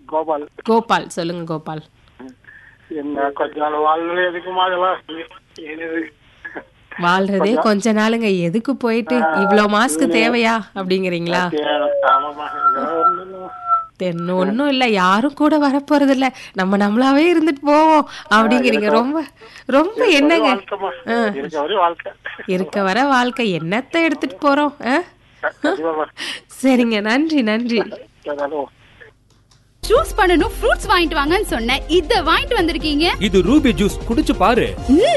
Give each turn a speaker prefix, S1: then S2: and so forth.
S1: கோபால்
S2: கோபால் சொல்லுங்க கோபால்
S1: என்ன கொஞ்ச நாள் வாழ்நிலை எதுக்குமா அதெல்லாம் என்னது
S2: வாழ்றதே கொஞ்ச நாளுங்க எதுக்கு போயிட்டு இவ்வளவு மாஸ்க் தேவையா அப்படிங்கிறீங்களா
S1: ஆமாமா இதெல்லாம் ஒண்ணும் இல்லைம்மா.
S2: தென்ன ஒன்றும் இல்லை யாரும் கூட வரப்போறது இல்ல நம்ம நம்மளாவே இருந்துட்டு போவோம் அப்படிங்கிறீங்க ரொம்ப ரொம்ப என்னங்க
S1: வாழ்க்கைம்மா. இருக்க வரையும் வாழ்க்கை
S2: இருக்க வர வாழ்க்கை என்னத்தை எடுத்துட்டு போறோம் ஆ?
S1: கண்டிப்பாம்மா.
S2: சரிங்க நன்றி நன்றி
S1: ஏதாலும்
S3: ஜூஸ் பண்ணனும் ஃப்ரூட்ஸ் வாங்கிட்டு வாங்கன்னு சொன்னேன் இத வாங்கிட்டு வந்திருக்கீங்க
S4: இது ரூபி ஜூஸ் குடிச்சு பாரு